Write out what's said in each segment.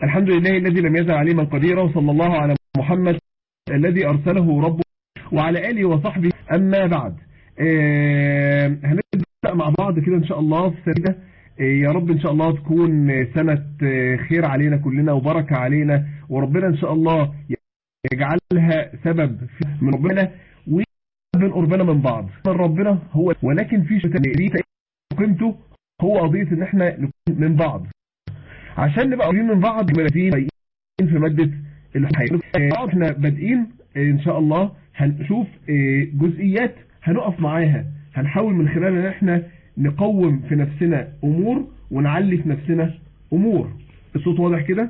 الحمد لله الذي لم يزل عليما قديرا وصلى الله على محمد الذي أرسله ربه وعلى آله وصحبه أما بعد آه هنبدأ مع بعض كده إن شاء الله في سنة آه يا رب إن شاء الله تكون سنة آه خير علينا كلنا وبركة علينا وربنا إن شاء الله يجعلها سبب من ربنا ومن قربنا من بعض من ربنا هو ولكن في شيء قيمته هو قضية إن احنا نكون من بعض عشان نبقى قريبين من بعض في مادة الحياة احنا بادئين ان شاء الله هنشوف جزئيات هنقف معاها هنحاول من خلالها ان احنا نقوم في نفسنا امور ونعلي في نفسنا امور الصوت واضح كده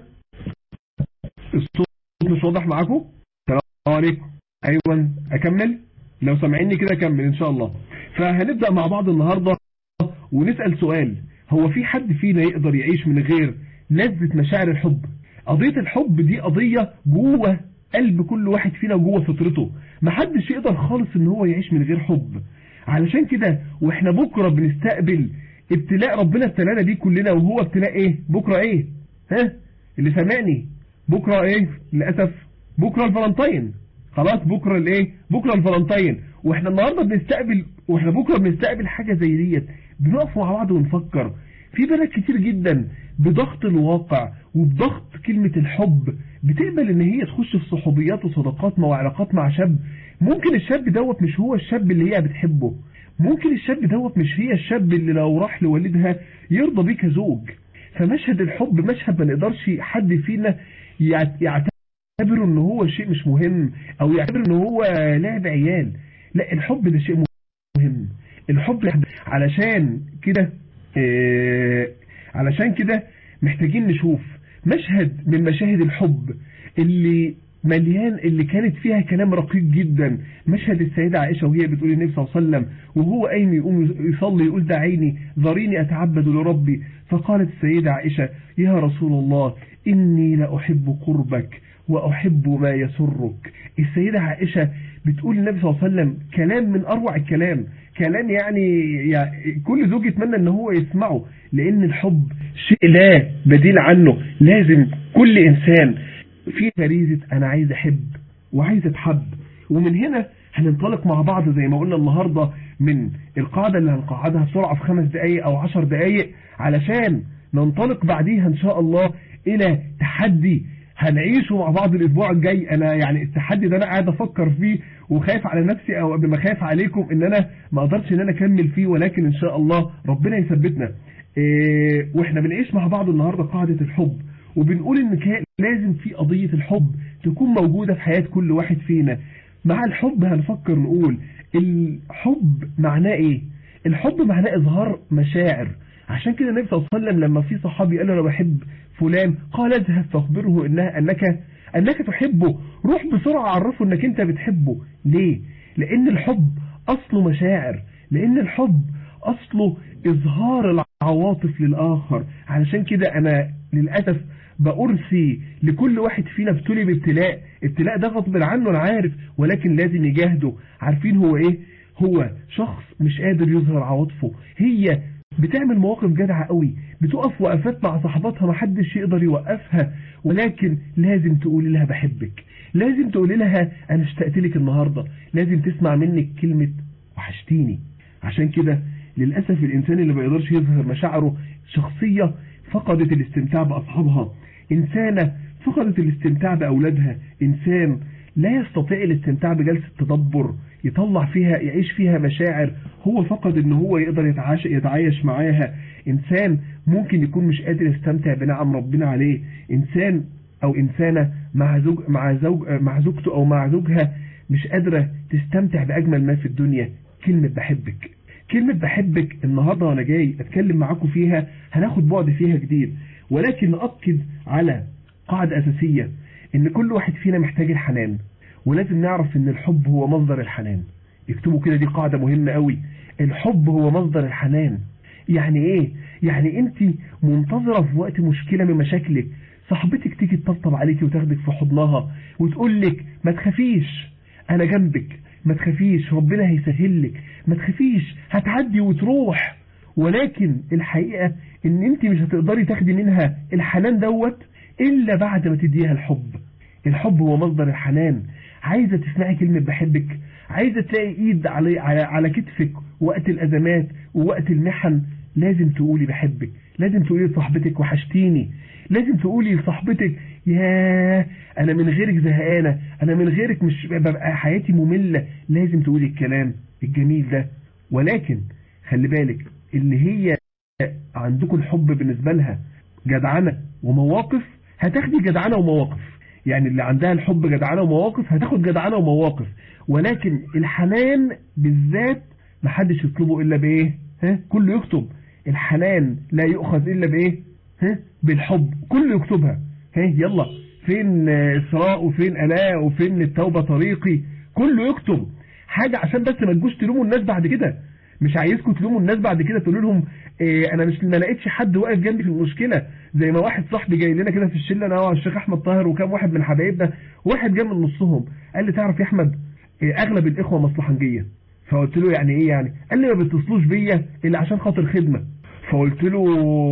الصوت مش واضح معاكم السلام عليكم ايوه اكمل لو سامعيني كده اكمل ان شاء الله فهنبدأ مع بعض النهاردة ونسأل سؤال هو في حد فينا يقدر يعيش من غير لذة مشاعر الحب قضية الحب دي قضية جوه قلب كل واحد فينا جوه فطرته محدش يقدر خالص ان هو يعيش من غير حب علشان كده واحنا بكرة بنستقبل ابتلاء ربنا ابتلانا بيه كلنا وهو ابتلاء ايه بكرة ايه ها اللي سامعني بكرة ايه للأسف بكرة الفالنتين خلاص بكرة الايه بكرة الفالنتين واحنا النهاردة بنستقبل واحنا بكرة بنستقبل حاجة زي ديت بنقف مع بعض ونفكر في بنات كتير جدا بضغط الواقع وبضغط كلمة الحب بتقبل ان هي تخش في صحوبيات وصداقات وعلاقات مع شاب ممكن الشاب دوت مش هو الشاب اللي هي بتحبه ممكن الشاب دوت مش هي الشاب اللي لو راح لوالدها يرضى بيه كزوج فمشهد الحب مشهد ما نقدرش حد فينا يعتبره ان هو شيء مش مهم او يعتبر ان هو لعب عيال لا الحب ده شيء مهم الحب علشان كده آه علشان كده محتاجين نشوف مشهد من مشاهد الحب اللي مليان اللي كانت فيها كلام رقيق جدا مشهد السيدة عائشة وهي بتقول النبي صلى الله عليه وسلم وهو قايم يقوم يصلي يقول دعيني ذريني أتعبد لربي فقالت السيدة عائشة يا رسول الله إني لأحب قربك وأحب ما يسرك السيدة عائشة بتقول النبي صلى الله عليه وسلم كلام من أروع الكلام كلام يعني, يعني كل زوج يتمنى ان هو يسمعه لان الحب شيء لا بديل عنه لازم كل انسان في غريزة انا عايز احب وعايز اتحب ومن هنا هننطلق مع بعض زي ما قلنا النهاردة من القاعدة اللي هنقعدها بسرعة في خمس دقايق او عشر دقايق علشان ننطلق بعديها ان شاء الله الى تحدي هنعيشه مع بعض الاسبوع الجاي انا يعني التحدي ده انا قاعد افكر فيه وخايف على نفسي او قبل ما خايف عليكم ان انا ما اقدرش ان انا اكمل فيه ولكن ان شاء الله ربنا يثبتنا إيه واحنا بنعيش مع بعض النهاردة قاعدة الحب وبنقول ان لازم في قضية الحب تكون موجودة في حياة كل واحد فينا مع الحب هنفكر نقول الحب معناه ايه الحب معناه اظهار مشاعر عشان كده النبي صلى الله عليه وسلم لما في صحابي قال له انا بحب فلان قال اذهب فاخبره انها انك انك تحبه روح بسرعة عرفه انك انت بتحبه ليه لان الحب اصله مشاعر لان الحب اصله اظهار العواطف للاخر علشان كده انا للأسف بأرسي لكل واحد فينا ابتلي بابتلاء ابتلاء ده غصب عنه انا عارف ولكن لازم يجاهده عارفين هو ايه هو شخص مش قادر يظهر عواطفه هي بتعمل مواقف جدعة قوي بتقف وقفات مع صحباتها محدش يقدر يوقفها ولكن لازم تقولي لها بحبك لازم تقولي لها انا اشتقت لك النهاردة لازم تسمع منك كلمة وحشتيني عشان كده للأسف الإنسان اللي ما يقدرش يظهر مشاعره شخصية فقدت الاستمتاع بأصحابها إنسانة فقدت الاستمتاع بأولادها إنسان لا يستطيع الاستمتاع بجلسة تدبر يطلع فيها يعيش فيها مشاعر هو فقد ان هو يقدر يتعايش, يتعايش معاها انسان ممكن يكون مش قادر يستمتع بنعم ربنا عليه انسان او انسانة مع زوج مع زوج مع زوجته او مع زوجها مش قادرة تستمتع باجمل ما في الدنيا كلمة بحبك كلمة بحبك النهاردة وانا جاي اتكلم معاكم فيها هناخد بعد فيها جديد ولكن نأكد على قاعدة اساسية ان كل واحد فينا محتاج الحنان ولازم نعرف ان الحب هو مصدر الحنان اكتبوا كده دي قاعدة مهمة قوي الحب هو مصدر الحنان يعني ايه يعني انت منتظرة في وقت مشكلة من مشاكلك صاحبتك تيجي تطبطب عليكي وتاخدك في حضنها وتقول لك ما تخافيش انا جنبك ما تخافيش ربنا هيسهل لك ما تخافيش هتعدي وتروح ولكن الحقيقة ان انت مش هتقدري تاخدي منها الحنان دوت إلا بعد ما تديها الحب الحب هو مصدر الحنان عايزة تسمعي كلمة بحبك عايزة تلاقي ايد على, على, على كتفك وقت الأزمات ووقت المحن لازم تقولي بحبك لازم تقولي لصاحبتك وحشتيني لازم تقولي لصاحبتك يا انا من غيرك زهقانة انا من غيرك مش ببقى حياتي مملة لازم تقولي الكلام الجميل ده ولكن خلي بالك اللي هي عندكم الحب بالنسبة لها جدعنة ومواقف هتاخدي جدعنة ومواقف يعني اللي عندها الحب جدعنة ومواقف هتاخد جدعنة ومواقف ولكن الحنان بالذات محدش يطلبه إلا بإيه ها كله يكتب الحنان لا يؤخذ إلا بإيه ها بالحب كله يكتبها ها يلا فين إسراء وفين ألاء وفين التوبة طريقي كله يكتب حاجة عشان بس ما تجوش تلوموا الناس بعد كده مش عايزكم تلوموا الناس بعد كده تقولوا لهم إيه انا مش ما لقيتش حد واقف جنبي في المشكله زي ما واحد صاحبي جاي لنا كده في الشله انا والشيخ احمد طاهر وكام واحد من حبايبنا واحد جه من نصهم قال لي تعرف يا احمد إيه اغلب الاخوه مصلحنجيه فقلت له يعني ايه يعني قال لي ما بيتصلوش بيا الا عشان خاطر خدمه فقلت له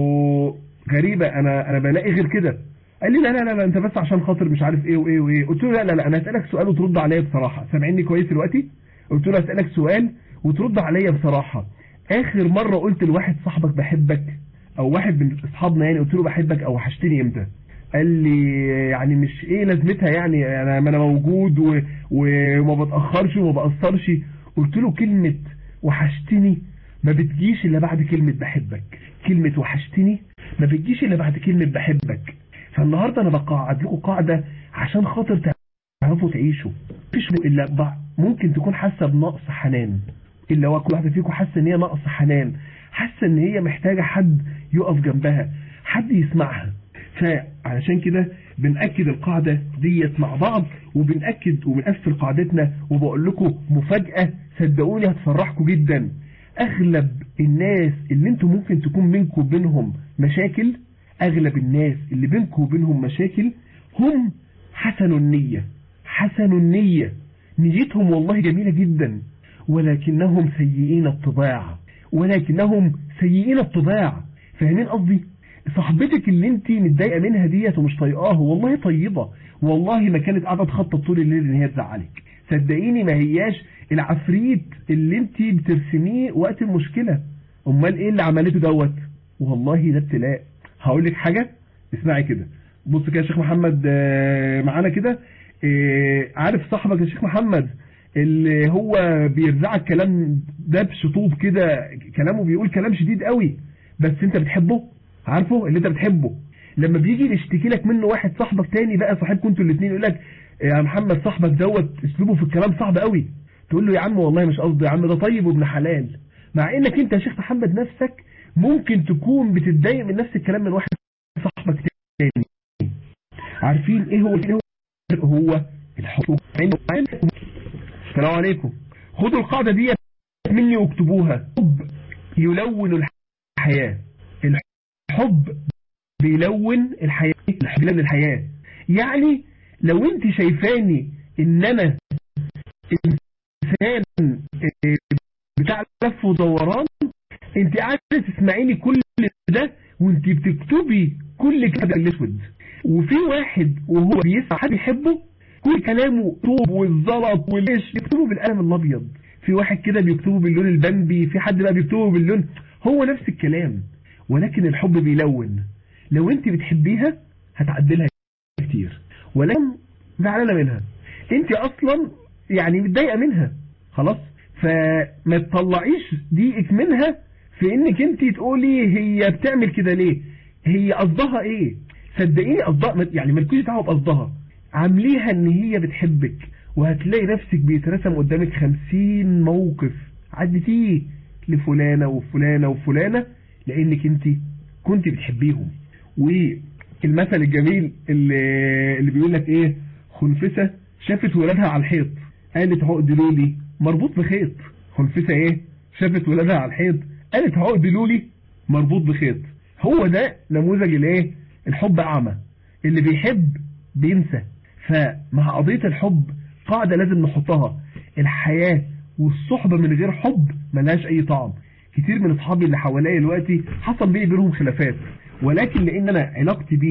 غريبه انا انا بلاقي غير كده قال لي لا لا لا انت بس عشان خاطر مش عارف ايه وايه وايه قلت له لا لا لا انا هسالك سؤال وترد عليا بصراحه سامعني كويس دلوقتي قلت له هسالك سؤال وترد عليا بصراحه اخر مرة قلت لواحد صاحبك بحبك او واحد من اصحابنا يعني قلت له بحبك او وحشتني امتى قال لي يعني مش ايه لازمتها يعني انا ما انا موجود و... وما بتأخرش وما بقصرش قلت له كلمة وحشتني ما بتجيش الا بعد كلمة بحبك كلمة وحشتني ما بتجيش الا بعد كلمة بحبك فالنهاردة انا بقعد لكم قاعدة عشان خاطر تعرفوا تعيشوا مفيش الا ممكن تكون حاسة بنقص حنان إلا هو كل واحدة فيكم حاسة إن هي ناقص حنان حاسة إن هي محتاجة حد يقف جنبها حد يسمعها فعلشان كده بنأكد القاعدة ديت مع بعض وبنأكد وبنقفل قاعدتنا وبقول لكم مفاجأة صدقوني هتفرحكم جدا أغلب الناس اللي انتم ممكن تكون بينكم وبينهم مشاكل أغلب الناس اللي بينكم وبينهم مشاكل هم حسن النية حسن النية نيتهم والله جميلة جدا ولكنهم سيئين الطباع ولكنهم سيئين الطباع فاهمين قصدي صاحبتك اللي انت متضايقه منها ديت ومش طايقاها والله طيبه والله ما كانت قاعده تخطط طول الليل ان هي تزعلك صدقيني ما هياش العفريت اللي انت بترسميه وقت المشكله امال ايه اللي عملته دوت والله ده ابتلاء هقول لك حاجه اسمعي كده بص كده يا شيخ محمد معانا كده عارف صاحبك يا شيخ محمد اللي هو بيرزعك كلام دبش طوب كده كلامه بيقول كلام شديد قوي بس انت بتحبه عارفه اللي انت بتحبه لما بيجي يشتكي لك منه واحد صاحبك تاني بقى صاحبكم انتوا الاثنين يقول لك يا محمد صاحبك دوت اسلوبه في الكلام صعب قوي تقول له يا عم والله مش قصدي يا عم ده طيب وابن حلال مع انك انت يا شيخ محمد نفسك ممكن تكون بتتضايق من نفس الكلام من واحد صاحبك تاني عارفين ايه هو ايه هو هو الحب السلام عليكم خدوا القاعدة دي مني واكتبوها حب يلون الحياة الحب بيلون الحياة الحب بيلون الحياة يعني لو انت شايفاني ان انا انسان بتاع لف ودوران انت قاعده تسمعيني كل ده وانت بتكتبي كل كده الاسود وفي واحد وهو بيسمع حد يحبه كل كلامه طوب والزلط والليش يكتبه بالقلم الابيض في واحد كده بيكتبه باللون البنبي في حد بقى بيكتبه باللون هو نفس الكلام ولكن الحب بيلون لو انت بتحبيها هتعدلها كتير ولكن زعلانه منها انت اصلا يعني متضايقه منها خلاص فما تطلعيش ضيقك منها في انك انت تقولي هي بتعمل كده ليه هي قصدها ايه صدقيني قصدها يعني مالكوش دعوه بقصدها عامليها ان هي بتحبك وهتلاقي نفسك بيترسم قدامك خمسين موقف عدتيه لفلانة وفلانة وفلانة لانك انت كنت بتحبيهم والمثل الجميل اللي, اللي بيقول لك ايه خنفسة شافت ولادها على الحيط قالت عقد لولي مربوط بخيط خنفسة ايه شافت ولادها على الحيط قالت عقد لولي مربوط بخيط هو ده نموذج الايه الحب اعمى اللي بيحب بينسى فمع قضية الحب قاعدة لازم نحطها الحياة والصحبة من غير حب ملهاش اي طعم كتير من اصحابي اللي حواليا دلوقتي حصل بيني بينهم خلافات ولكن لان انا علاقتي بيه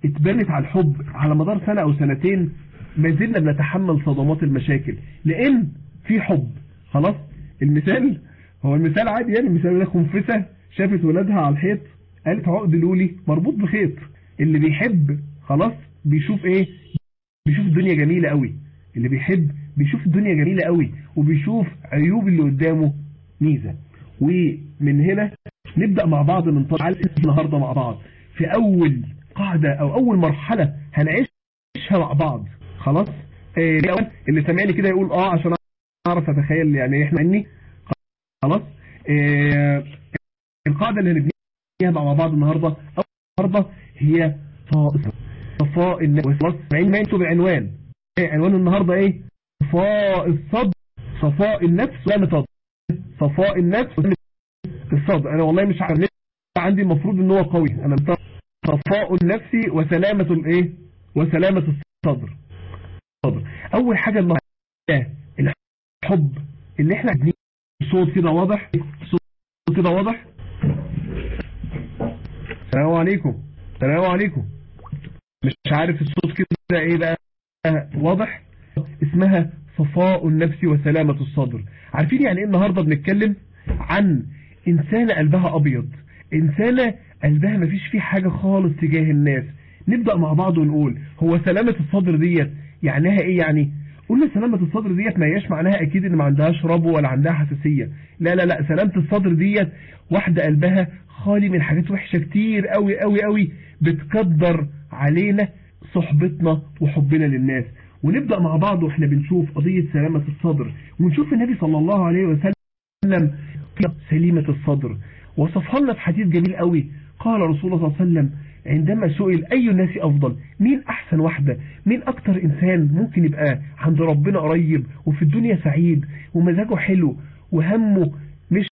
اتبنت على الحب على مدار سنة او سنتين ما زلنا بنتحمل صدمات المشاكل لان في حب خلاص المثال هو المثال عادي يعني المثال ده خنفسة شافت ولادها على الحيط قالت عقد لولي مربوط بخيط اللي بيحب خلاص بيشوف ايه بيشوف الدنيا جميلة قوي اللي بيحب بيشوف الدنيا جميلة قوي وبيشوف عيوب اللي قدامه ميزة ومن هنا نبدأ مع بعض من طرح النهاردة مع بعض في أول قاعدة أو أول مرحلة هنعيشها مع بعض خلاص إيه اللي سمعني كده يقول اه عشان اعرف اتخيل يعني احنا اني خلاص إيه القاعدة اللي هنبنيها مع بعض النهاردة النهاردة هي صفاء النفس خلاص ما انتوا بعنوان إيه عنوان النهاردة ايه صفاء الصدر صفاء النفس ولا صدر صفاء النفس الصدر انا والله مش عارف عندي المفروض ان هو قوي انا صفاء النفس وسلامة الايه وسلامة الصدر اول حاجة النهاردة الحب اللي احنا عايزين صوت كده واضح صوت كده واضح السلام عليكم السلام عليكم مش عارف الصوت كده ايه بقى واضح اسمها صفاء النفس وسلامة الصدر عارفين يعني ايه النهاردة بنتكلم عن انسانة قلبها ابيض انسانة قلبها مفيش فيه حاجة خالص تجاه الناس نبدأ مع بعض ونقول هو سلامة الصدر ديت يعنيها ايه يعني قلنا سلامة الصدر ديت ما هياش معناها اكيد ان ما عندهاش ربو ولا عندها حساسية لا لا لا سلامة الصدر ديت واحدة قلبها خالي من حاجات وحشة كتير قوي قوي قوي بتقدر علينا صحبتنا وحبنا للناس ونبدأ مع بعض واحنا بنشوف قضية سلامة الصدر ونشوف النبي صلى الله عليه وسلم سليمة الصدر وصفها لنا في حديث جميل قوي قال رسول الله صلى الله عليه وسلم عندما سئل أي الناس أفضل مين أحسن واحدة مين أكتر إنسان ممكن يبقى عند ربنا قريب وفي الدنيا سعيد ومزاجه حلو وهمه مش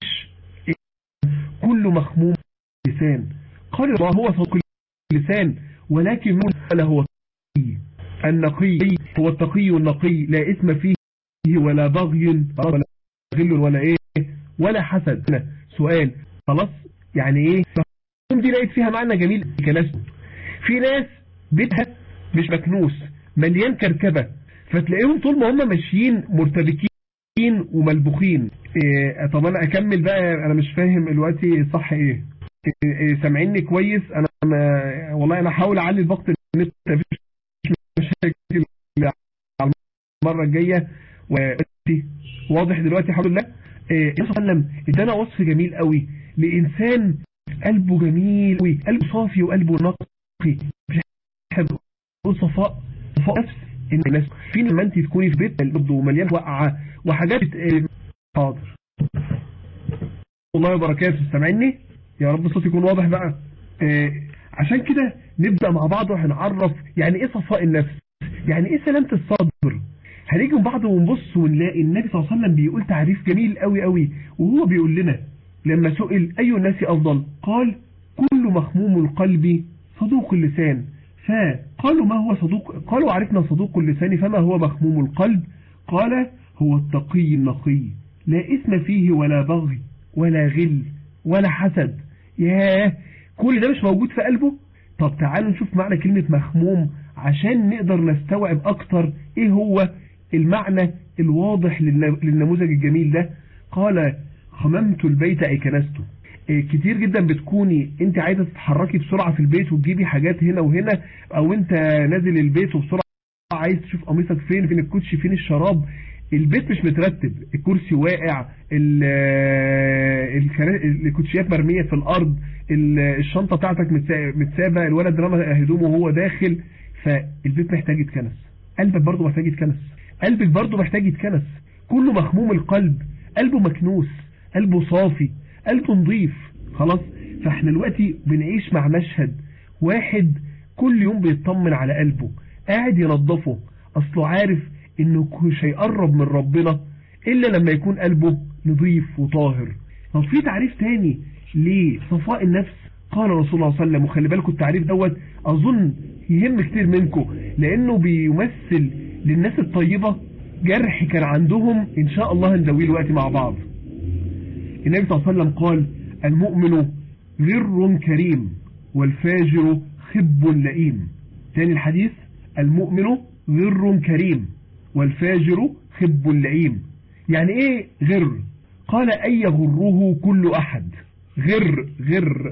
كله مخموم لسان قال الله هو صدق اللسان ولكن من قال هو النقي هو التقي النقي لا اسم فيه ولا بغي ولا غل ولا ايه ولا حسد سؤال خلاص يعني ايه دي لقيت فيها معنى جميل كناس في ناس بيتها مش مكنوس مليان كركبة فتلاقيهم طول ما هم ماشيين مرتبكين وملبوخين إيه طب انا اكمل بقى انا مش فاهم دلوقتي صح ايه, إيه سامعيني كويس انا ما والله انا هحاول اعلي الوقت النت مفيش مشاكل على المره الجايه واضح دلوقتي الحمد لله إيه صلى الله عليه وسلم ادانا وصف جميل قوي لانسان قلبه جميل قوي قلبه صافي وقلبه نقي مش تقول صفاء صفاء نفس ان الناس فين لما انت تكوني في بيت الارض ومليان وقعه وحاجات حاضر والله وبركاته سامعني يا رب الصوت يكون واضح بقى إيه عشان كده نبدأ مع بعض وهنعرف يعني ايه صفاء النفس يعني ايه سلامة الصدر هنيجي من بعض ونبص ونلاقي النبي صلى الله عليه وسلم بيقول تعريف جميل قوي قوي وهو بيقول لنا لما سئل أي الناس أفضل قال كل مخموم القلب صدوق اللسان فقالوا ما هو صدوق قالوا عرفنا صدوق اللسان فما هو مخموم القلب قال هو التقي النقي لا اسم فيه ولا بغي ولا غل ولا حسد ياه كل ده مش موجود في قلبه طب تعالوا نشوف معنى كلمة مخموم عشان نقدر نستوعب اكتر ايه هو المعنى الواضح للنموذج الجميل ده قال خممت البيت اي كنسته كتير جدا بتكوني انت عايزة تتحركي بسرعة في البيت وتجيبي حاجات هنا وهنا او انت نازل البيت وبسرعة عايز تشوف قميصك فين فين الكوتشي فين الشراب البيت مش مترتب الكرسي واقع الكوتشيات مرمية في الارض الشنطة بتاعتك متسابة الولد رمى هدومه وهو داخل فالبيت محتاج يتكنس قلبك برضه محتاج يتكنس قلبك برضه محتاج يتكنس كله مخموم القلب قلبه مكنوس قلبه صافي قلبه نظيف خلاص فاحنا دلوقتي بنعيش مع مشهد واحد كل يوم بيطمن على قلبه قاعد ينظفه اصله عارف انه مش هيقرب من ربنا الا لما يكون قلبه نظيف وطاهر طب في تعريف تاني لصفاء النفس قال رسول الله صلى الله عليه وسلم وخلي بالكم التعريف دوت اظن يهم كتير منكم لانه بيمثل للناس الطيبة جرح كان عندهم ان شاء الله هندويه الوقت مع بعض النبي صلى الله عليه وسلم قال المؤمن غر كريم والفاجر خب لئيم ثاني الحديث المؤمن غر كريم والفاجر خب لئيم يعني ايه غر قال اي يغره كل احد غر غر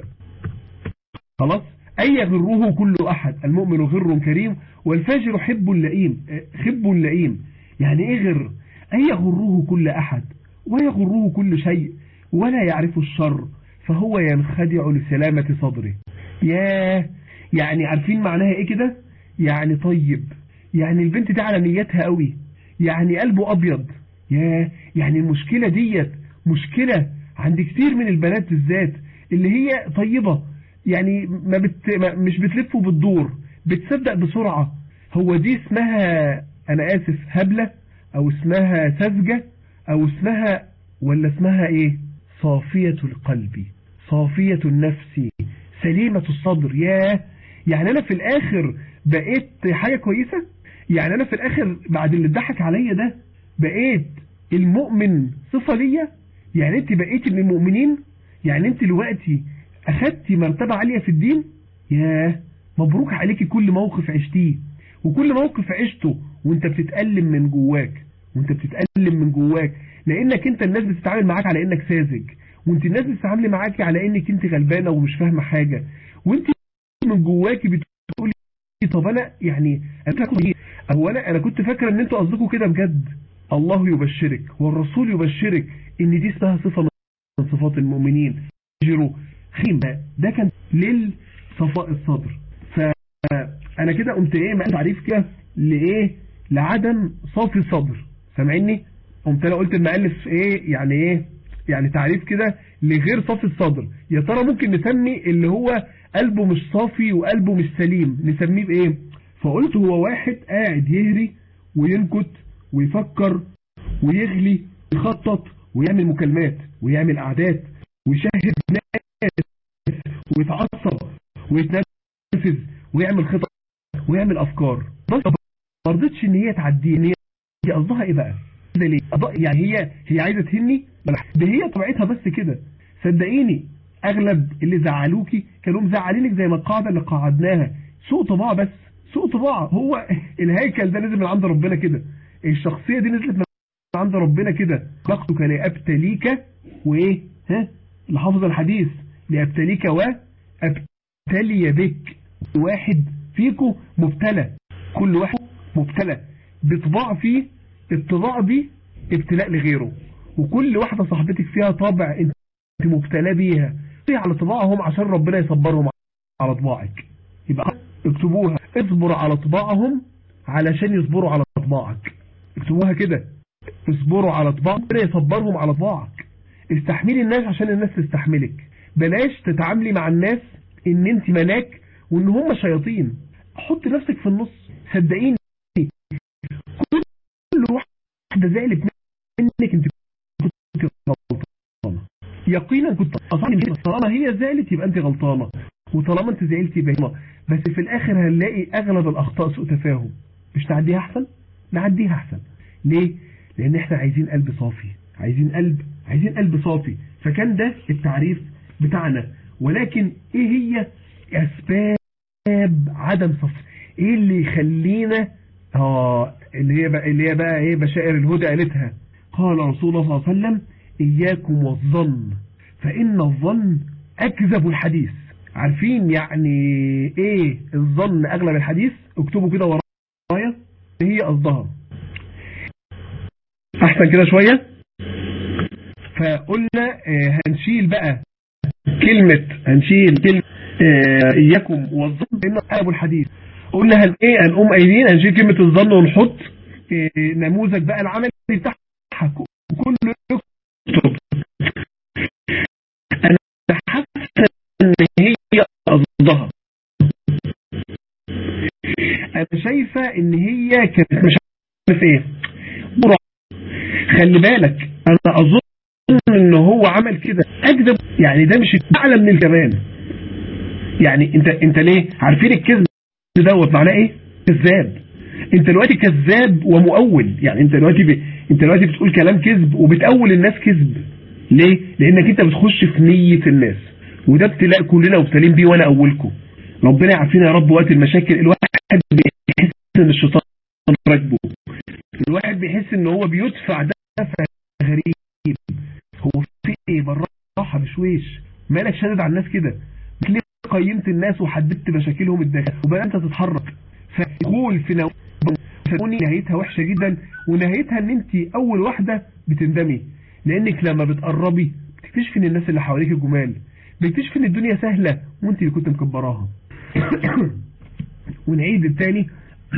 خلاص اي يغره كل احد المؤمن غر كريم والفاجر حب لئيم خب لئيم يعني ايه غر اي يغره كل احد ويغره كل شيء ولا يعرف الشر فهو ينخدع لسلامة صدره ياه يعني عارفين معناها ايه كده يعني طيب يعني البنت دي على نيتها قوي يعني قلبه ابيض ياه يعني المشكلة ديت مشكلة عند كتير من البنات بالذات اللي هي طيبة يعني ما بت... ما مش بتلف وبتدور بتصدق بسرعة هو دي اسمها انا اسف هبلة او اسمها سذجة او اسمها ولا اسمها ايه صافية القلب صافية النفس سليمة الصدر ياه يعني انا في الاخر بقيت حاجة كويسة يعني انا في الاخر بعد اللي ضحك عليا ده بقيت المؤمن صفة ليا يعني انت بقيتي من المؤمنين يعني انت دلوقتي اخدتي مرتبة عالية في الدين ياه مبروك عليكي كل موقف عشتيه وكل موقف عشته وانت بتتألم من جواك وانت بتتألم من جواك لانك انت الناس بتتعامل معاك على انك ساذج وانت الناس بتتعامل معاك على انك انت غلبانة ومش فاهمة حاجة وانت من جواكي بتقولي طب انا يعني انا كنت هو انا انا كنت فاكره ان انتوا قصدكم كده بجد الله يبشرك والرسول يبشرك ان دي اسمها صفة من صفات المؤمنين جرو خيم ده كان للصفاء الصدر فانا كده قمت ايه ما تعريف كده لايه لعدم صافي الصدر سامعني قمت انا قلت المؤلف ايه يعني ايه يعني تعريف كده لغير صافي الصدر يا ترى ممكن نسمي اللي هو قلبه مش صافي وقلبه مش سليم نسميه بايه فقلت هو واحد قاعد يهري وينكت ويفكر ويغلي ويخطط ويعمل مكالمات ويعمل قعدات ويشاهد ناس ويتعصب ويتنفذ ويعمل خطط ويعمل افكار بس ما رضتش ان هي تعدي ان هي قصدها ايه بقى كده ليه يعني هي هي عايزه تهني ده هي طبيعتها بس كده صدقيني اغلب اللي زعلوكي كانوا مزعلينك زي ما القاعده اللي قعدناها سوء طباع بس سوء طباع هو الهيكل ده نزل من عند ربنا كده الشخصيه دي نزلت من عند ربنا كده خلقتك لابتليك وايه ها لحافظ الحديث لابتليك وابتلي بك واحد فيكم مبتلى كل واحد مبتلى بطباع فيه الطباع دي ابتلاء لغيره وكل واحدة صاحبتك فيها طبع انت مبتلى بيها على طباعهم عشان ربنا يصبرهم على طباعك يبقى اكتبوها اصبر على طباعهم علشان يصبروا على طباعك اكتبوها كده اصبروا على طباعهم ربنا يصبرهم على طباعك استحملي الناس عشان الناس تستحملك بلاش تتعاملي مع الناس ان انت ملاك وان هم شياطين حط نفسك في النص صدقيني كل واحدة زعلت منك انت كنت غلطانة يقينا كنت اصلا طالما هي زعلت يبقى انت غلطانة وطالما انت زعلت يبقى هي بس في الاخر هنلاقي اغلب الاخطاء سوء تفاهم مش تعديها احسن نعديها احسن ليه لان احنا عايزين قلب صافي عايزين قلب عايزين قلب صافي فكان ده التعريف بتاعنا ولكن ايه هي اسباب عدم صفر ايه اللي يخلينا اه اللي هي بقى اللي هي بقى ايه بشائر الهدى قالتها قال رسول الله صلى الله عليه وسلم اياكم والظن فان الظن اكذب الحديث عارفين يعني ايه الظن اغلب الحديث اكتبوا كده ورايا هي قصدها احسن كده شوية فقلنا اه هنشيل بقى كلمة هنشيل كلمة اه اياكم والظن فان اغلب الحديث قلنا هن ايه هنقوم قايلين هنشيل كلمة الظن ونحط اه نموذج بقى العمل بتاعها كله يكتب انا حاسه ان هي قصدها انا شايفه ان هي كانت مش عارف ايه خلي بالك انا اظن ان هو عمل كده اكذب يعني ده مش اعلى من الكمان يعني انت انت ليه عارفين الكذب دوت معناه ايه كذاب انت دلوقتي كذاب ومؤول يعني انت دلوقتي ب... انت دلوقتي بتقول كلام كذب وبتأول الناس كذب ليه لانك انت بتخش في نية الناس وده ابتلاء كلنا مبتلين بيه وانا اولكم ربنا يعافينا يا رب وقت المشاكل الواحد بيحس ان الشيطان راكبه الواحد بيحس ان هو بيدفع دفع غريب هو في ايه بالراحه بشويش مالك شادد على الناس كده ليه قيمت الناس وحددت مشاكلهم الداخل وبقى انت تتحرك فدخول في نوع نهايتها وحشه جدا ونهايتها ان انت اول واحده بتندمي لانك لما بتقربي بتكتشفي ان الناس اللي حواليك جمال بتكتشفي ان الدنيا سهله وانت اللي كنت مكبراها ونعيد الثاني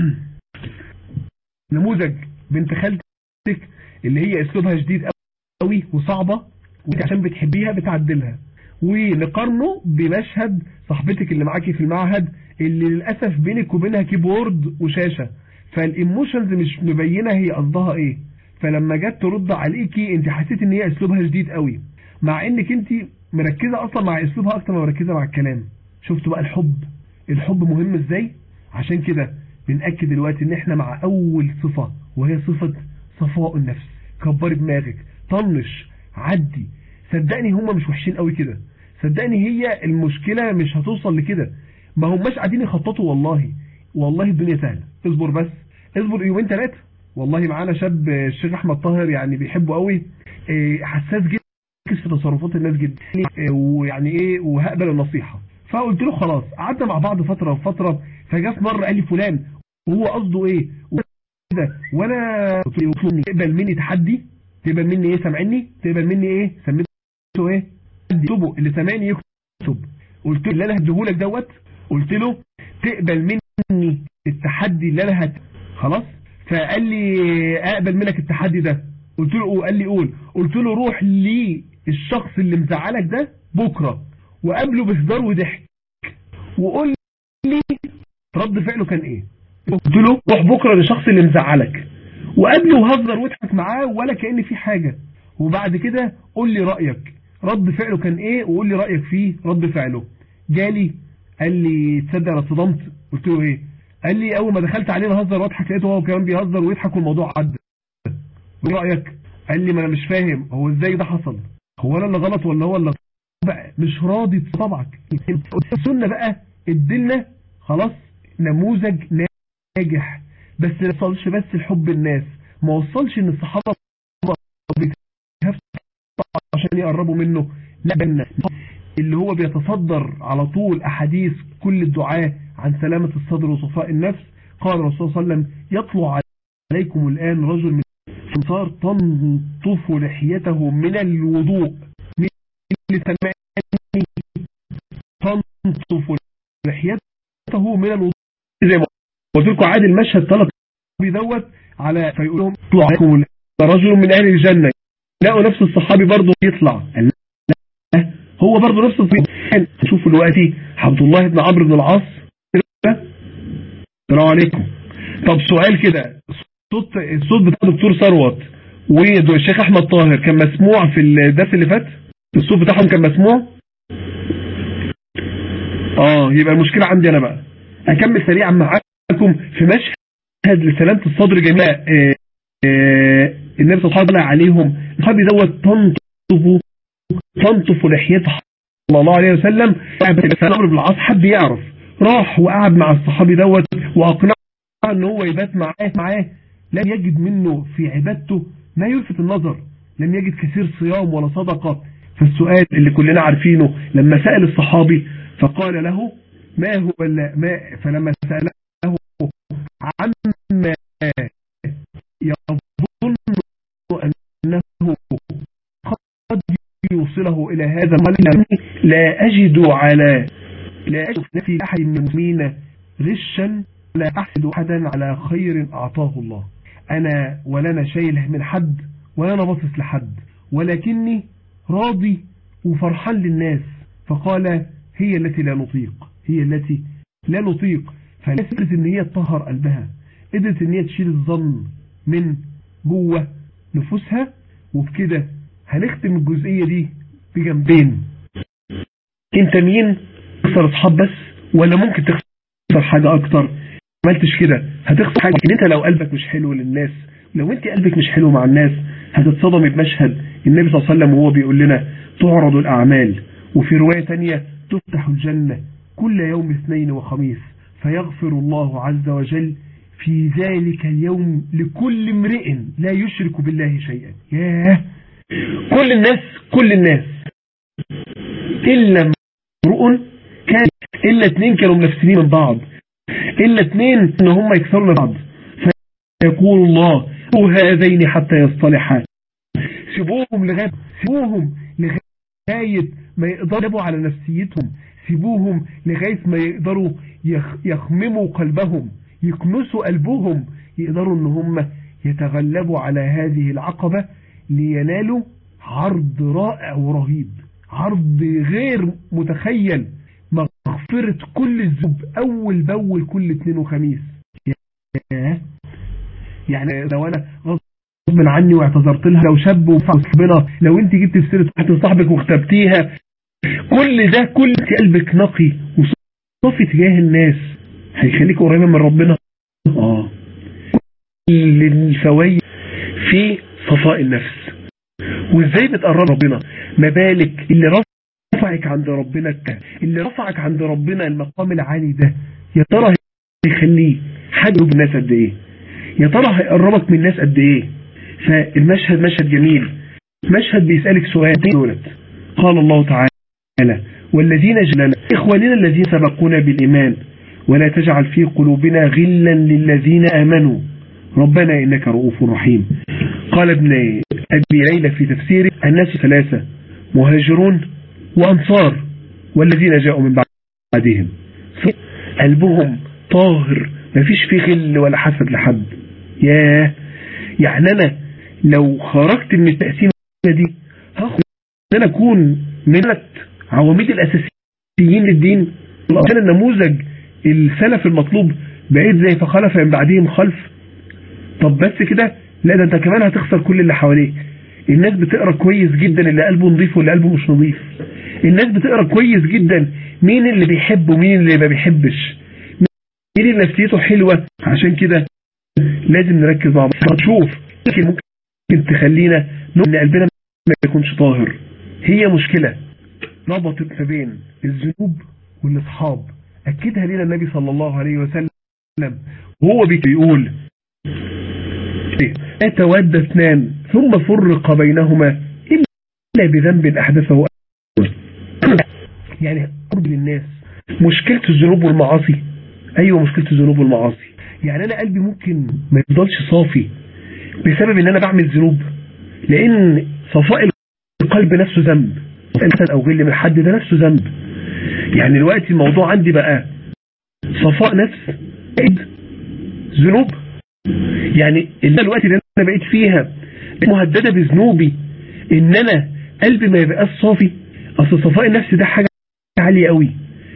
نموذج بنت خالتك اللي هي اسلوبها شديد قوي وصعبه وانت عشان بتحبيها بتعدلها ونقارنه بمشهد صاحبتك اللي معاكي في المعهد اللي للاسف بينك وبينها كيبورد وشاشه فالايموشنز مش مبينه هي قصدها ايه فلما جت ترد عليكي انت حسيت ان هي اسلوبها شديد قوي مع انك انت مركزه اصلا مع اسلوبها اكتر ما مركزه مع الكلام شفتوا بقى الحب الحب مهم ازاي عشان كده بنأكد دلوقتي ان احنا مع اول صفة وهي صفة صفاء النفس كبري دماغك طنش عدي صدقني هم مش وحشين قوي كده صدقني هي المشكلة مش هتوصل لكده ما هماش قاعدين يخططوا والله والله الدنيا سهلة اصبر بس اصبر يومين ثلاثة والله معانا شاب الشيخ احمد طاهر يعني بيحبه قوي حساس جدا في تصرفات الناس جدا ويعني ايه وهقبل النصيحة فقلت له خلاص قعدنا مع بعض فترة وفترة فجاء في مرة قال لي فلان وهو قصده ايه كده وانا قلت له تقبل مني تحدي تقبل مني ايه سامعني تقبل مني ايه سميته ايه اكتبه اللي سامعني يكتب قلت له اللي انا هديهولك دوت قلت له تقبل مني التحدي اللي انا هت خلاص فقال لي اقبل منك التحدي ده قلت له قال لي قول قلت له روح للشخص اللي مزعلك ده بكره وقابله بهزار وضحك وقول لي رد فعله كان ايه قلت له روح بكره للشخص اللي مزعلك وقابله وهزر واضحك معاه ولا كأن في حاجة وبعد كده قول لي رأيك رد فعله كان ايه وقول لي رأيك فيه رد فعله جالي قال لي تصدق انا اتصدمت قلت له ايه قال لي اول ما دخلت عليه بهزر واضحك لقيته هو كمان بيهزر ويضحك والموضوع عدى ايه رايك قال لي ما انا مش فاهم هو ازاي ده حصل هو انا اللي غلط ولا هو اللي بقى مش راضي طبعك السنه بقى ادلنا خلاص نموذج ناجح بس ما وصلش بس لحب الناس ما وصلش ان الصحابه عشان يقربوا منه لا بنا اللي هو بيتصدر على طول احاديث كل الدعاء عن سلامة الصدر وصفاء النفس قال الرسول صلى الله عليه وسلم يطلع عليكم الآن رجل من الانصار تنطف لحيته من الوضوء من اللي سمعني تنطف لحيته من الوضوء زي ما قلت لكم عادي المشهد ثلاث دوت على فيقول لهم يطلع عليكم رجل من اهل الجنه لقوا نفس الصحابي برضه يطلع هو برضه نفس الصحابي شوفوا دلوقتي عبد الله بن عمرو بن العاص السلام عليكم طب سؤال كده الصوت الصوت بتاع الدكتور ثروت والشيخ احمد طاهر كان مسموع في الدرس اللي فات الصوت بتاعهم كان مسموع اه يبقى المشكله عندي انا بقى اكمل سريعا معاكم في مشهد لسلامه الصدر جميع آه آه النبي صلى الله عليهم الصحابي دوت تنطف تنطف لحيته صلى الله عليه وسلم عمرو بن العاص حب يعرف راح وقعد مع الصحابي دوت واقنعه ان هو يبات معاه معاه لم يجد منه في عبادته ما يلفت النظر لم يجد كثير صيام ولا صدقة فالسؤال اللي كلنا عارفينه لما سأل الصحابي فقال له ما هو ما فلما سأله عما يظن أنه قد يوصله إلى هذا قال لا أجد على لا أجد في أحد من المسلمين غشا لا أحسد أحدا على خير أعطاه الله أنا ولا أنا شايل من حد ولا أنا باصص لحد ولكني راضي وفرحان للناس فقال هي التي لا نطيق هي التي لا نطيق فقدرت ان هي تطهر قلبها قدرت ان هي تشيل الظن من جوه نفوسها وبكده هنختم الجزئية دي بجنبين انت مين تخسر اصحاب بس ولا ممكن تخسر حاجة اكتر ما عملتش كده هتخسر حاجة ان انت لو قلبك مش حلو للناس لو انت قلبك مش حلو مع الناس هتتصدمي بمشهد النبي صلى الله عليه وسلم وهو بيقول لنا تعرض الاعمال وفي رواية تانية تفتح الجنة كل يوم اثنين وخميس فيغفر الله عز وجل في ذلك اليوم لكل امرئ لا يشرك بالله شيئا ياه كل الناس كل الناس إلا امرؤ كان إلا اثنين كانوا منافسين من بعض إلا اثنين إن هم يكسروا من بعض فيقول الله هذين حتى يصطلحا سيبوهم لغاية سيبوهم لغاية ما يقدروا على نفسيتهم سيبوهم لغاية ما يقدروا يخمموا قلبهم يكنسوا قلبهم يقدروا ان هم يتغلبوا على هذه العقبة لينالوا عرض رائع ورهيب عرض غير متخيل مغفرة كل الذنوب اول باول كل اثنين وخميس يعني لو انا غصب عني واعتذرت لها لو شاب وصاحبنا لو انت جبت في سيره واحده صاحبك واختبتيها كل ده كل قلبك نقي وصافي تجاه الناس هيخليك قريبه من ربنا اه كل الفوائد في صفاء النفس وازاي بتقرب ربنا ما بالك اللي رفعك عند ربنا اللي رفعك عند ربنا المقام العالي ده يا ترى هيخليه حاجه بالناس قد ايه يا ترى هيقربك من الناس قد ايه فالمشهد مشهد جميل مشهد بيسألك سؤال دولت قال الله تعالى والذين جلنا إخواننا الذين سبقونا بالإيمان ولا تجعل في قلوبنا غلا للذين آمنوا ربنا إنك رؤوف رحيم قال ابن أبي ليلى في تفسيره الناس ثلاثة مهاجرون وأنصار والذين جاءوا من بعدهم قلبهم طاهر ما فيش فيه غل ولا حسد لحد ياه يعني أنا لو خرجت من التقسيمة دي هاخد ان انا اكون من عواميد الاساسيين للدين عشان النموذج السلف المطلوب بعيد زي فخلف من بعدهم خلف طب بس كده لا ده انت كمان هتخسر كل اللي حواليك الناس بتقرا كويس جدا اللي قلبه نظيف واللي قلبه مش نظيف الناس بتقرا كويس جدا مين اللي بيحب ومين اللي ما بيحبش مين اللي نفسيته حلوه عشان كده لازم نركز مع بعض تشوف ممكن تخلينا ان قلبنا ما يكونش طاهر هي مشكلة ربطت ما بين الذنوب والاصحاب اكدها لنا النبي صلى الله عليه وسلم وهو بيقول اتود اثنان ثم فرق بينهما الا بذنب احدثه يعني قرب للناس مشكلة الذنوب والمعاصي ايوه مشكلة الذنوب والمعاصي يعني انا قلبي ممكن ما يفضلش صافي بسبب ان انا بعمل ذنوب لان صفاء القلب نفسه ذنب الحسد او غل من حد ده نفسه ذنب يعني دلوقتي الموضوع عندي بقى صفاء نفس ذنوب يعني الوقت اللي انا بقيت فيها مهددة بذنوبي ان انا قلبي ما يبقاش صافي اصل صفاء النفس ده حاجة عالية قوي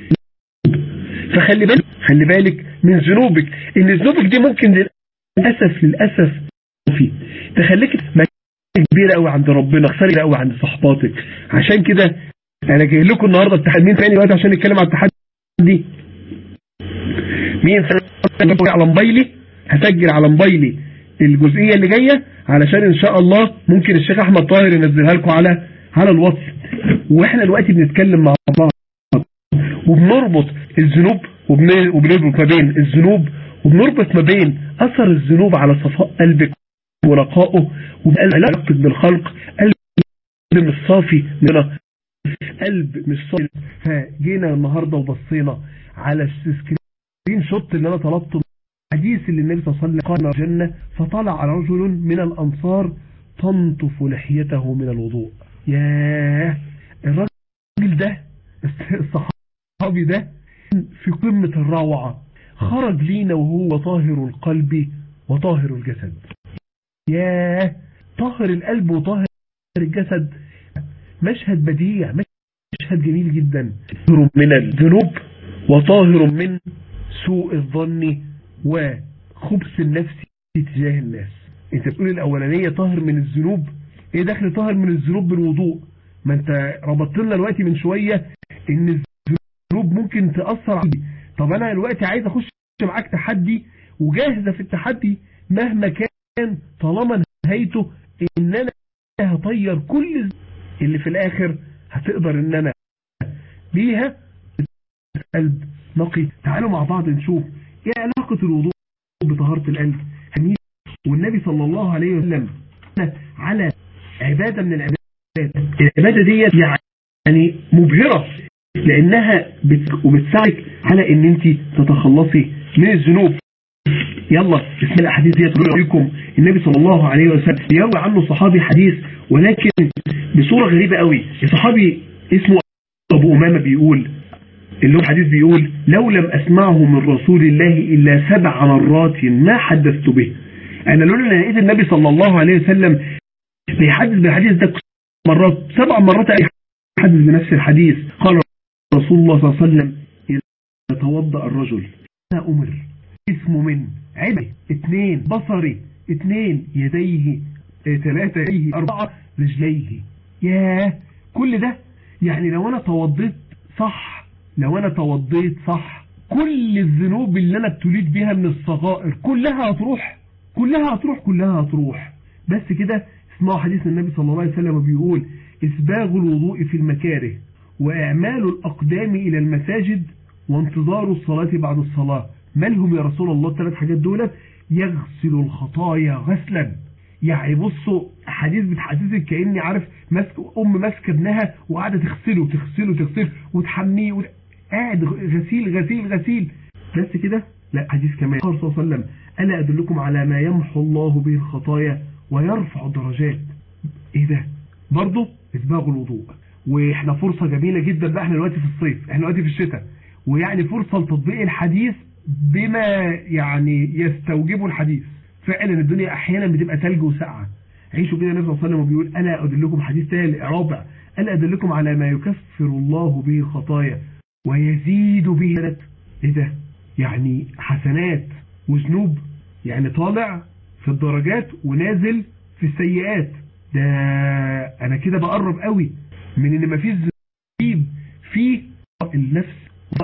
فخلي بالك خلي بالك من ذنوبك ان ذنوبك دي ممكن للأسف للأسف في تخليك كبيرة قوي عند ربنا خسارة قوي عند صحباتك عشان كده انا جاي لكم النهارده التحدي مين تاني دلوقتي عشان نتكلم عن التحدي مين على موبايلي هسجل على موبايلي الجزئية اللي جاية علشان ان شاء الله ممكن الشيخ احمد طاهر ينزلها لكم على على الواتس واحنا دلوقتي بنتكلم مع بعض وبنربط الذنوب وبنربط ما بين الذنوب وبنربط ما بين اثر الذنوب على صفاء قلبك ونقائه وعلاقتك بالخلق قلب مش صافي قلب مش صافي فجينا النهاردة وبصينا على السكرين شوت اللي انا طلبته الحديث اللي النبي صلى الله عليه وسلم قال الجنة فطلع رجل من الأنصار تنطف لحيته من الوضوء ياه الراجل ده الصحابي ده في قمة الروعة خرج لينا وهو طاهر القلب وطاهر الجسد ياه طاهر القلب وطاهر الجسد مشهد بديع مشهد جميل جدا من الذنوب وطاهر من سوء الظن وخبث النفس تجاه الناس انت بتقول الاولانية طاهر من الذنوب ايه دخل طاهر من الذنوب بالوضوء ما انت ربطت لنا دلوقتي من شوية ان الذنوب ممكن تأثر علي طب انا دلوقتي عايز اخش معاك تحدي وجاهزة في التحدي مهما كان طالما نهايته ان انا هطير كل اللي في الاخر هتقدر ان انا بيها قلب نقي تعالوا مع بعض نشوف ايه علاقة الوضوء بطهارة القلب حميد والنبي صلى الله عليه وسلم على عبادة من العبادات العبادة دي يعني مبهرة لانها بت... وبتساعدك على ان انت تتخلصي من الذنوب يلا اسم الاحاديث دي تقول لكم النبي صلى الله عليه وسلم يروي عنه صحابي حديث ولكن بصورة غريبة قوي الصحابي اسمه ابو امامة بيقول اللي هو الحديث بيقول لو لم اسمعه من رسول الله الا سبع مرات ما حدثت به انا لولا لقيت النبي صلى الله عليه وسلم بيحدث بالحديث ده مرات سبع مرات يحدث بنفس الحديث قال رسول الله صلى الله عليه وسلم إذا توضأ الرجل أنا أمر اسمه من عيني اثنين بصري اثنين يديه ثلاثة يديه أربعة رجليه ياه كل ده يعني لو أنا توضيت صح لو أنا توضيت صح كل الذنوب اللي أنا ابتليت بيها من الصغائر كلها هتروح كلها هتروح كلها هتروح بس كده اسمعوا حديث النبي صلى الله عليه وسلم بيقول إسباغ الوضوء في المكاره وإعمال الأقدام إلى المساجد وانتظار الصلاة بعد الصلاة مالهم يا رسول الله الثلاث حاجات دولت يغسل الخطايا غسلا يعني بصوا حديث بتحسسك كأني عارف ماسك أم ماسكة ابنها وقاعدة تغسله تغسله تغسله وتحميه وت... قاعد غسيل غسيل غسيل بس كده لا حديث كمان قال صلى الله عليه وسلم ألا أدلكم على ما يمحو الله به الخطايا ويرفع الدرجات ايه ده برضه اسباغ الوضوء واحنا فرصة جميلة جدا بقى احنا دلوقتي في الصيف احنا دلوقتي في الشتاء ويعني فرصة لتطبيق الحديث بما يعني يستوجبه الحديث فعلا الدنيا احيانا بتبقى ثلج وسقعة عيشوا كده النبي صلى الله عليه وسلم وبيقول الا ادلكم حديث تاني رابع الا ادلكم على ما يكفر الله به الخطايا ويزيد به ايه ده يعني حسنات وذنوب يعني طالع في الدرجات ونازل في السيئات ده انا كده بقرب قوي من ان مفيش ذنوب في النفس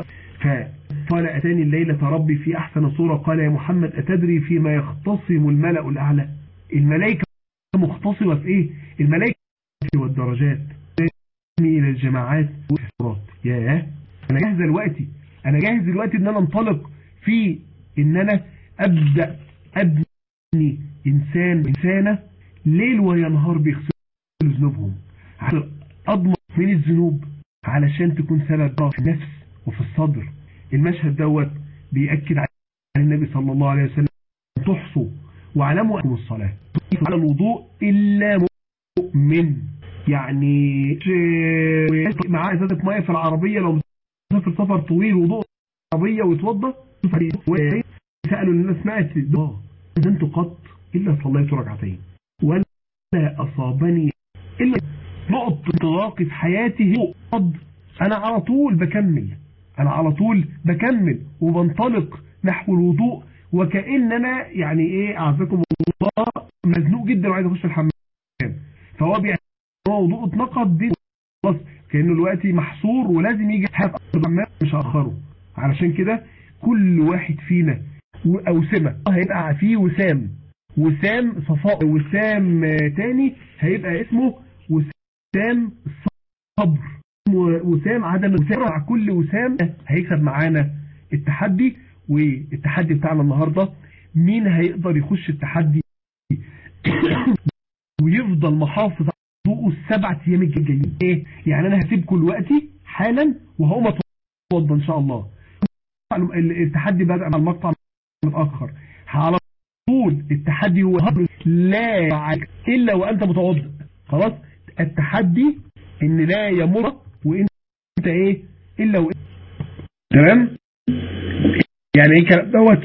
فقال اتاني الليلة ربي في احسن صورة قال يا محمد اتدري فيما يختصم الملأ الاعلى الملائكة مختصمة في ايه الملائكة والدرجات الى الجماعات والصراط ياه انا جاهز دلوقتي انا جاهز دلوقتي ان انا انطلق في ان انا ابدأ ابني انسان انسانة ليل وينهار بيغسلوا ذنوبهم اضمن من الذنوب علشان تكون سبب في النفس وفي الصدر المشهد دوت بيأكد على النبي صلى الله عليه وسلم تحصوا واعلموا أنكم الصلاة على الوضوء إلا مؤمن يعني معاه ازازه ميه في العربية لو مسافر سفر طويل وضوء عربية ويتوضى سألوا الناس سمعت انت قط إلا صليت ركعتين ولا أصابني إلا نقط انطلاقي في حياتي قد أنا على طول بكمل أنا على طول بكمل وبنطلق نحو الوضوء وكأن أنا يعني إيه أعزكم الله مزنوق جدا وعايز أخش الحمام فهو بيعني هو وضوء اتنقض دي خلاص كأنه دلوقتي محصور ولازم يجي حاجة الحمام مش هأخره علشان كده كل واحد فينا أوسمة هيبقى فيه وسام وسام صفاء وسام تاني هيبقى اسمه وسام الصبر وسام عدم وسام كل وسام هيكسب معانا التحدي والتحدي بتاعنا النهاردة مين هيقدر يخش التحدي ويفضل محافظ على ضوءه السبع ايام الجايين ايه يعني انا هسيبكم دلوقتي حالا وهقوم اتوضى ان شاء الله التحدي بدأ مع المقطع متأخر على طول التحدي هو لا عليك إلا وأنت متوضئ خلاص التحدي إن لا يمر وإنت إيه إلا وإنت تمام يعني إيه كلام دوت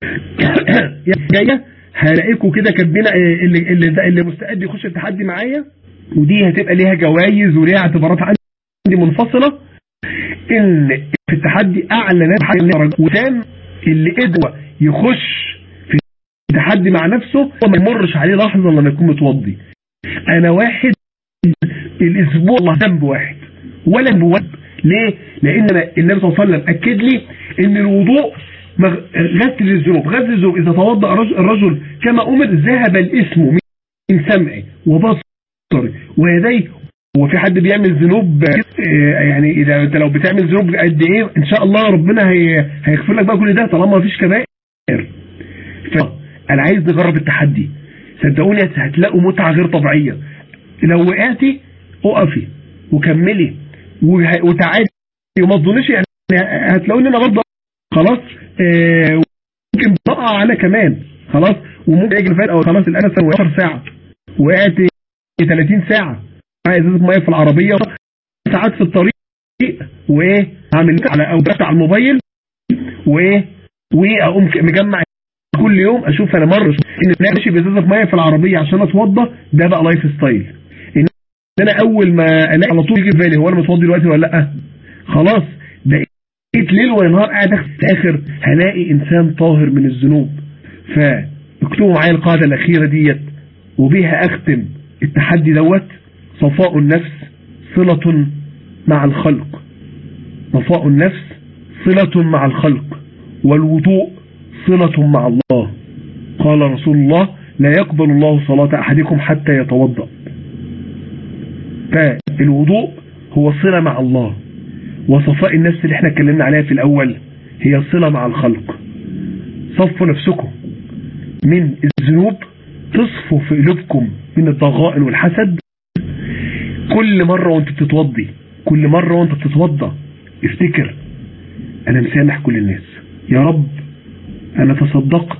جاية هلاقيكم كده كاتبين اللي, اللي, اللي مستعد يخش التحدي معايا ودي هتبقى ليها جوائز وليها اعتبارات عندي منفصلة ان في التحدي اعلى ناس وسام اللي قدر يخش في التحدي مع نفسه وما يمرش عليه لحظة لما يكون متوضي انا واحد الاسبوع الله ذنب واحد ولا بواب ليه لان أنا النبي صلى الله عليه وسلم اكد لي ان الوضوء غسل الذنوب غسل الذنوب اذا توضأ الرجل كما امر ذهب الاسم من سمعه وبصره ويديه هو في حد بيعمل ذنوب آه، يعني اذا انت لو بتعمل ذنوب قد ايه ان شاء الله ربنا هي هيغفر لك بقى كل ده طالما مفيش كبائر فانا عايز نجرب التحدي صدقوني هتلاقوا متعه غير طبيعيه لو وقعتي اقفي وكملي وه- وتعالي وما تظنيش يعني هتلاقوني انا برضه خلاص آه، ممكن بقع انا كمان خلاص وممكن يجي فات او خلاص الان 10 ساعه وقعت 30 ساعه معايا ازازه ميه في العربيه ساعات في الطريق وايه هعمل على او بفتح على الموبايل وايه واقوم ك- مجمع كل يوم اشوف انا مره ان انا ماشي بازازه ميه في العربيه عشان اتوضى ده بقى لايف ستايل ان انا اول ما الاقي على طول يجي في بالي هو انا متوضي دلوقتي ولا لا خلاص بقيت ليل ونهار قاعد أغسل. في الاخر هلاقي انسان طاهر من الذنوب فاكتبوا معايا القاعده الاخيره ديت وبها اختم التحدي دوت صفاء النفس صلة مع الخلق صفاء النفس صلة مع الخلق والوضوء صلة مع الله قال رسول الله لا يقبل الله صلاة أحدكم حتى يتوضأ فالوضوء هو صلة مع الله وصفاء النفس اللي احنا اتكلمنا عليها في الأول هي صلة مع الخلق صفوا نفسكم من الذنوب تصفوا في قلوبكم من الضغائن والحسد كل مرة وانت بتتوضي كل مرة وانت بتتوضى افتكر انا مسامح كل الناس يا رب انا تصدقت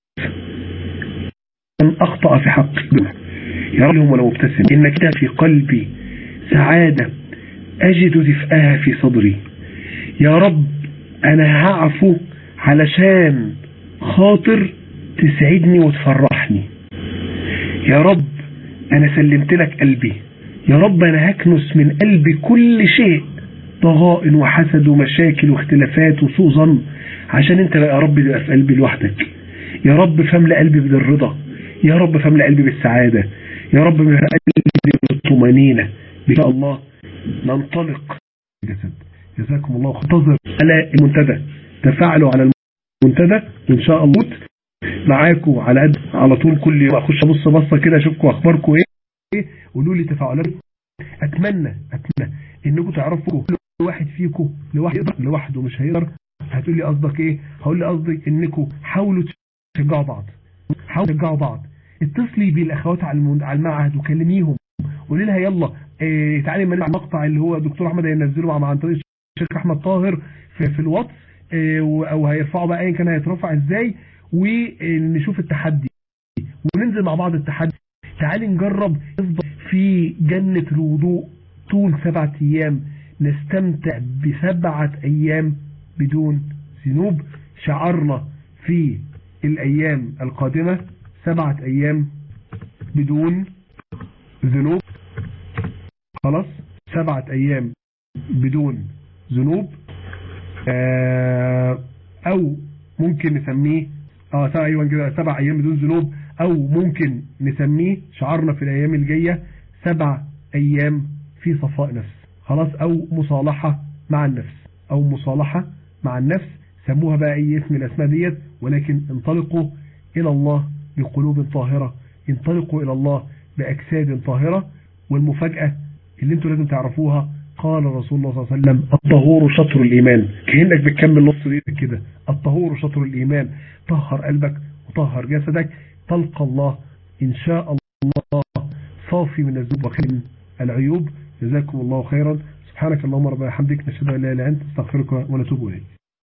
ان اخطأ في حقي يا رب لهم ولو مبتسم انك كده في قلبي سعادة اجد دفئها في صدري يا رب انا هعفو علشان خاطر تسعدني وتفرحني يا رب انا سلمت لك قلبي يا رب انا هكنس من قلبي كل شيء ضغائن وحسد ومشاكل واختلافات وسوء ظن عشان انت بقى يا رب تبقى في قلبي لوحدك يا رب فاملى قلبي بالرضا يا رب فاملى قلبي بالسعادة يا رب املى قلبي بالطمانينة ان شاء الله ننطلق جسد جزاكم الله خير. انتظر على المنتدى تفاعلوا على المنتدى وان شاء الله معاكم على قد على طول كل يوم اخش ابص بصه كده اشوفكم اخباركم ايه قولوا لي تفاعلاتكم اتمنى اتمنى انكم تعرفوا كل واحد فيكم لوحده يقدر لوحده مش هيقدر هتقول لي قصدك ايه هقول لي قصدي انكم حاولوا تشجعوا بعض حاولوا تشجعوا بعض اتصلي بالاخوات على المن- على المعهد وكلميهم قولي لها يلا إيه تعالي ما المقطع اللي هو دكتور احمد هينزله مع عن طريق الشيخ احمد طاهر في, في الواتس إيه و- او هيرفعه بقى ايا كان هيترفع ازاي ونشوف التحدي وننزل مع بعض التحدي تعالي نجرب نفضل في جنة الوضوء طول سبعة ايام نستمتع بسبعة ايام بدون ذنوب شعرنا في الايام القادمة سبعة ايام بدون ذنوب خلاص سبعة ايام بدون ذنوب آه، او ممكن نسميه اه سبع ايام كده سبع ايام بدون ذنوب او ممكن نسميه شعارنا في الايام الجايه سبع ايام في صفاء نفس خلاص او مصالحه مع النفس او مصالحه مع النفس سموها بقى اي اسم من الاسماء ديت ولكن انطلقوا الى الله بقلوب طاهره انطلقوا الى الله باجساد طاهره والمفاجاه اللي انتوا لازم تعرفوها قال رسول الله صلى الله عليه وسلم الطهور شطر الإيمان كأنك بتكمل نص دقيقة كده الطهور شطر الإيمان طهر قلبك وطهر جسدك تلقى الله إن شاء الله صافي من الذنوب وخير من العيوب جزاكم الله خيرا سبحانك اللهم ربنا وبحمدك نشهد ان لا اله الا انت نستغفرك ونتوب اليك